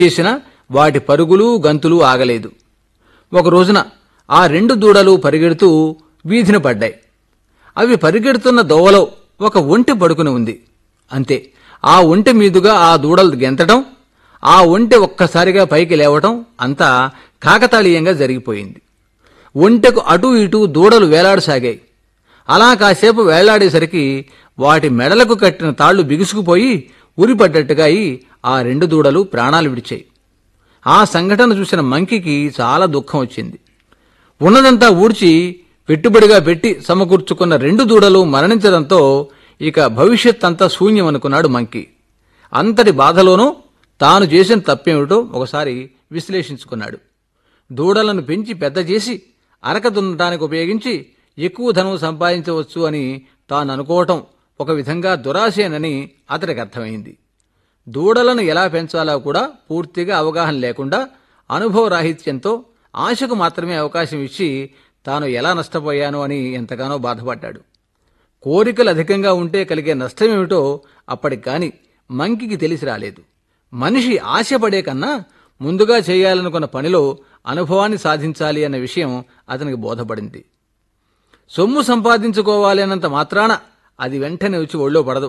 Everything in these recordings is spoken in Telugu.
చేసినా వాటి పరుగులు గంతులు ఆగలేదు ఒక రోజున ఆ రెండు దూడలు పరిగెడుతూ వీధిన పడ్డాయి అవి పరిగెడుతున్న దోవలో ఒక ఒంటె పడుకుని ఉంది అంతే ఆ ఒంటె మీదుగా ఆ దూడలు గెంతటం ఆ ఒంటె ఒక్కసారిగా పైకి లేవటం అంతా కాకతాళీయంగా జరిగిపోయింది ఒంటెకు అటూ ఇటూ దూడలు వేలాడసాగాయి అలా కాసేపు వేలాడేసరికి వాటి మెడలకు కట్టిన తాళ్లు బిగుసుకుపోయి ఉరిపడ్డట్టుగా అయి ఆ రెండు దూడలు ప్రాణాలు విడిచాయి ఆ సంఘటన చూసిన మంకికి చాలా దుఃఖం వచ్చింది ఉన్నదంతా ఊడ్చి పెట్టుబడిగా పెట్టి సమకూర్చుకున్న రెండు దూడలు మరణించడంతో ఇక భవిష్యత్ అంతా శూన్యమనుకున్నాడు మంకి అంతటి బాధలోనూ తాను చేసిన తప్పేమిటో ఒకసారి విశ్లేషించుకున్నాడు దూడలను పెంచి పెద్ద చేసి అరక దున్నటానికి ఉపయోగించి ఎక్కువ ధనం సంపాదించవచ్చు అని తాను అనుకోవటం ఒక విధంగా దురాశేనని అతడికి అర్థమైంది దూడలను ఎలా పెంచాలో కూడా పూర్తిగా అవగాహన లేకుండా అనుభవ రాహిత్యంతో ఆశకు మాత్రమే అవకాశం ఇచ్చి తాను ఎలా నష్టపోయానో అని ఎంతగానో బాధపడ్డాడు కోరికలు అధికంగా ఉంటే కలిగే నష్టమేమిటో అప్పటికి కాని మంకికి తెలిసి రాలేదు మనిషి ఆశపడే కన్నా ముందుగా చేయాలనుకున్న పనిలో అనుభవాన్ని సాధించాలి అన్న విషయం అతనికి బోధపడింది సొమ్ము సంపాదించుకోవాలి అన్నంత మాత్రాన అది వెంటనే వచ్చి ఒళ్ళో పడదు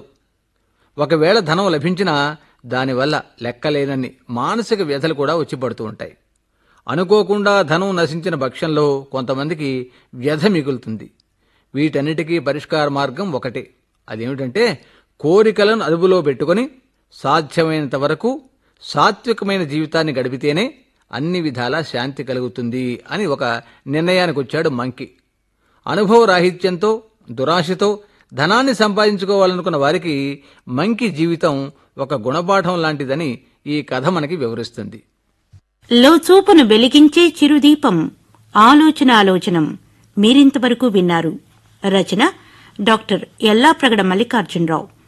ఒకవేళ ధనం లభించినా దానివల్ల లెక్కలేనన్ని మానసిక వ్యధలు కూడా వచ్చి పడుతూ ఉంటాయి అనుకోకుండా ధనం నశించిన పక్షంలో కొంతమందికి వ్యధ మిగులుతుంది వీటన్నిటికీ పరిష్కార మార్గం ఒకటే అదేమిటంటే కోరికలను అదుపులో పెట్టుకొని సాధ్యమైనంత వరకు సాత్వికమైన జీవితాన్ని గడిపితేనే అన్ని విధాలా శాంతి కలుగుతుంది అని ఒక నిర్ణయానికి వచ్చాడు మంకి అనుభవ రాహిత్యంతో దురాశతో ధనాన్ని సంపాదించుకోవాలనుకున్న వారికి మంకి జీవితం ఒక గుణపాఠం లాంటిదని ఈ కథ మనకి వివరిస్తుంది లోచూపును వెలిగించే చిరుదీపం ఆలోచన ఆలోచనం మీరింతవరకు విన్నారు రచన డాక్టర్ ఎల్లాప్రగడ మల్లికార్జునరావు